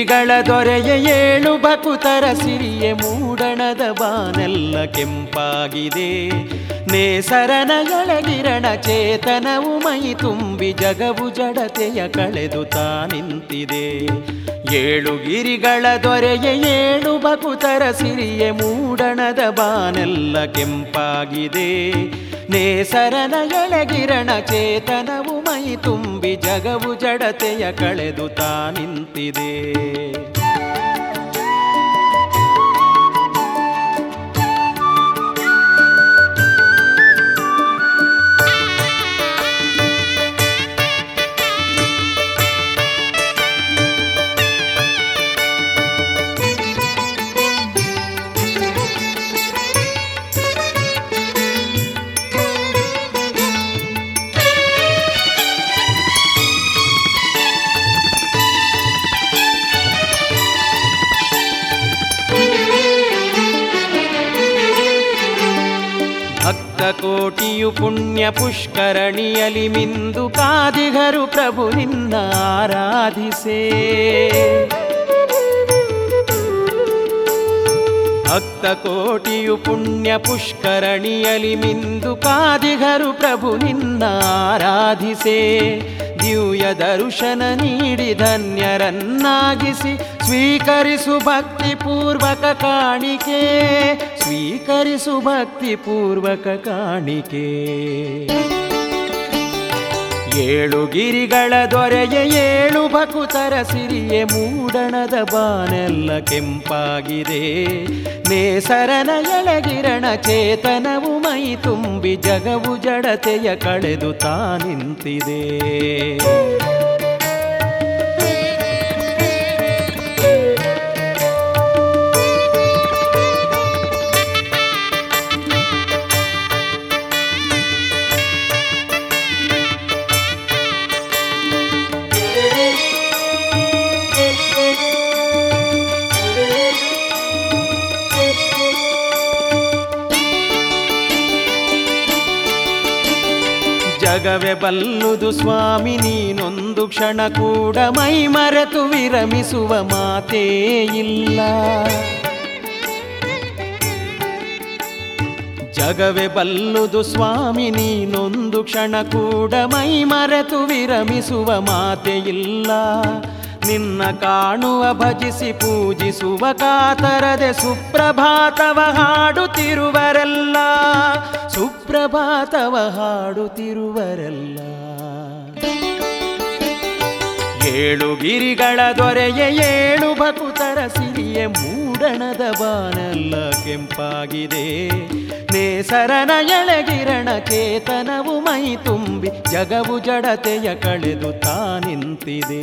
ಗಿರಿಗಳ ದೊರೆಯ ಏಳು ಬಕುತರ ಸಿರಿಯ ಮೂಡಣದ ಬಾನೆಲ್ಲ ಕೆಂಪಾಗಿದೆ ನೇಸರನ ಎಳಗಿರಣ ಚೇತನವು ಮೈ ತುಂಬಿ ಜಗವು ಜಡತೆಯ ಕಳೆದು ತಾ ನಿಂತಿದೆ ಏಳು ಗಿರಿಗಳ ದೊರೆಯ ಏಳು ಬಕುತರ ಸಿರಿಯ ಮೂಡಣದ ಬಾನೆಲ್ಲ ಕೆಂಪಾಗಿದೆ ನೇಸರನ ಎಳಗಿರಣ ಚೇತನವು ಮೈ ತುಂಬಿ ಜಗವು ಜಡತೆಯ ಕಳೆದು ತಾ ನಿಂತಿದೆ ಭಕ್ತ ಕೋಟಿಯು ಪುಣ್ಯ ಪುಷ್ಕರಣಿಯಲಿ ಮಿಂದು ಕಾದಿಗರು ಪ್ರಭು ನಿನ್ನ ಆರಾಧಿಸೇ ಭಕ್ತ ಕೋಟಿಯು ಪುಣ್ಯ ಪುಷ್ಕರಣಿಯಲಿ ಮಿಂದು ಕಾದಿಗರು ಪ್ರಭು ನಿನ್ನ ಆರಾಧಿಸೆ ದಿವ್ಯ ದರ್ಶನ ನೀಡಿ ಧನ್ಯರನ್ನಾಗಿಸಿ ಸ್ವೀಕರಿಸು ಭಕ್ತಿ ಪೂರ್ವಕ ಕಾಣಿಕೆ ಸ್ವೀಕರಿಸು ಭಕ್ತಿ ಪೂರ್ವಕ ಕಾಣಿಕೆ ಏಳು ಗಿರಿಗಳ ದೊರೆಯ ಏಳು ಬಕುತರ ಸಿರಿಯೆ ಮೂಡಣದ ಬಾನೆಲ್ಲ ಕೆಂಪಾಗಿದೆ ನೇಸರನ ಎಳಗಿರಣ ಚೇತನವು ಮೈ ತುಂಬಿ ಜಗವು ಜಡತೆಯ ಕಳೆದು ತಾ ನಿಂತಿದೆ ಜಗವೇ ಬಲ್ಲುದು ಸ್ವಾಮಿ ನೀನೊಂದು ಕ್ಷಣ ಕೂಡ ಮೈ ಮರೆತು ವಿರಮಿಸುವ ಮಾತೇ ಇಲ್ಲ ಜಗವೇ ಬಲ್ಲುದು ಸ್ವಾಮಿ ನೀನೊಂದು ಕ್ಷಣ ಕೂಡ ಮೈ ಮರೆತು ವಿರಮಿಸುವ ಮಾತೆ ಇಲ್ಲ ನಿನ್ನ ಕಾಣುವ ಭಜಿಸಿ ಪೂಜಿಸುವ ಕಾತರದೆ ಸುಪ್ರಭಾತವ ಹಾಡುತ್ತಿರುವರೆಲ್ಲ ಸುಪ್ರಭಾತವ ಹಾಡುತ್ತಿರುವರೆಲ್ಲ ಏಳು ಗಿರಿಗಳ ದೊರೆಯ ಏಳು ಭಕುತರ ಸಿರಿಯ ಮೂಡಣದ ಬಾನೆಲ್ಲ ಕೆಂಪಾಗಿದೆ ನೇಸರನ ಎಳಗಿರಣ ಚೇತನವು ಮೈ ತುಂಬಿ ಜಗವು ಜಡತೆಯ ಕಳೆದು ತಾ ನಿಂತಿದೆ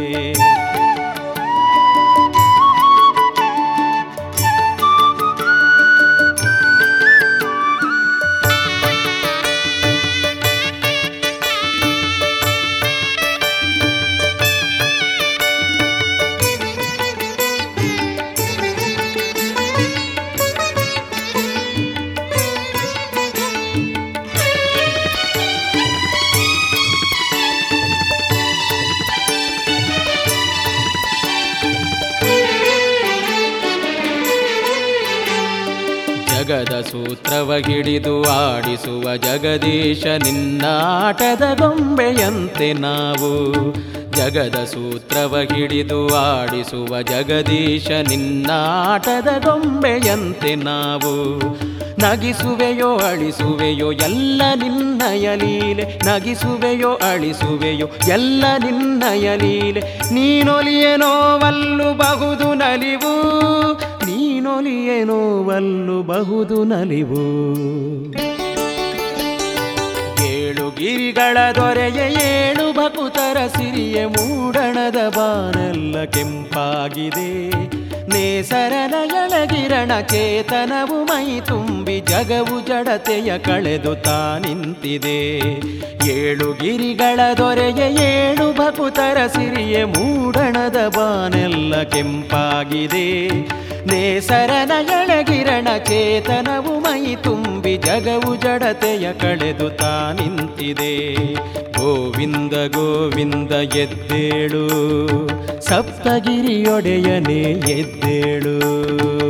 ಜಗದ ಸೂತ್ರವ ಹಿಡಿದು ಆಡಿಸುವ ಜಗದೀಶ ನಿನ್ನಾಟದ ಗೊಂಬೆಯಂತೆ ನಾವು ಜಗದ ಸೂತ್ರವ ಹಿಡಿದು ಆಡಿಸುವ ಜಗದೀಶ ನಿನ್ನಾಟದ ಗೊಂಬೆಯಂತೆ ನಾವು ನಗಿಸುವೆಯೋ ಅಳಿಸುವೆಯೋ ಎಲ್ಲ ನಿನ್ನಯ ಲೀಲೆ ನಗಿಸುವೆಯೋ ಅಳಿಸುವೆಯೋ ಎಲ್ಲ ನಿನ್ನಯ ಲೀಲೆ ನೀನೊಲಿಯೇನೋ ವಲ್ಲು ಬಹುದು ನಲಿವು ನೀನೊಲಿಯೇನೋ ವಲ್ಲು ಬಹುದು ನಲಿವು ಏಳು ಗಿರಿಗಳ ದೊರೆಯ ಏಳು ಬಕುತರ ಸಿರಿಯ ಮೂಡಣದ ಬಾನೆಲ್ಲ ಕೆಂಪಾಗಿದೆ ನೇಸರನ ಎಳಗಿರಣ ಚೇತನವು ಮೈ ತುಂಬಿ ಜಗವು ಜಡತೆಯ ಕಳೆದು ತಾ ನಿಂತಿದೆ ಏಳು ಗಿರಿಗಳ ದೊರೆಯ ಏಳು ಬಕುತರ ಸಿರಿಯ ಮೂಡಣದ ಬಾನೆಲ್ಲ ಕೆಂಪಾಗಿದೆ ನೇಸರನ ಎಳಗಿರಣ ಚೇತನವು ಮೈ ತುಂಬಿ ಜಗವು ಜಡತೆಯ ಕಳೆದು ತಾ ನಿಂತಿದೆ ಗೋವಿಂದ ಗೋವಿಂದ ಎದ್ದೇಳು ಸಪ್ತಗಿರಿಯೊಡೆಯನೇ ಎದ್ದೇಳು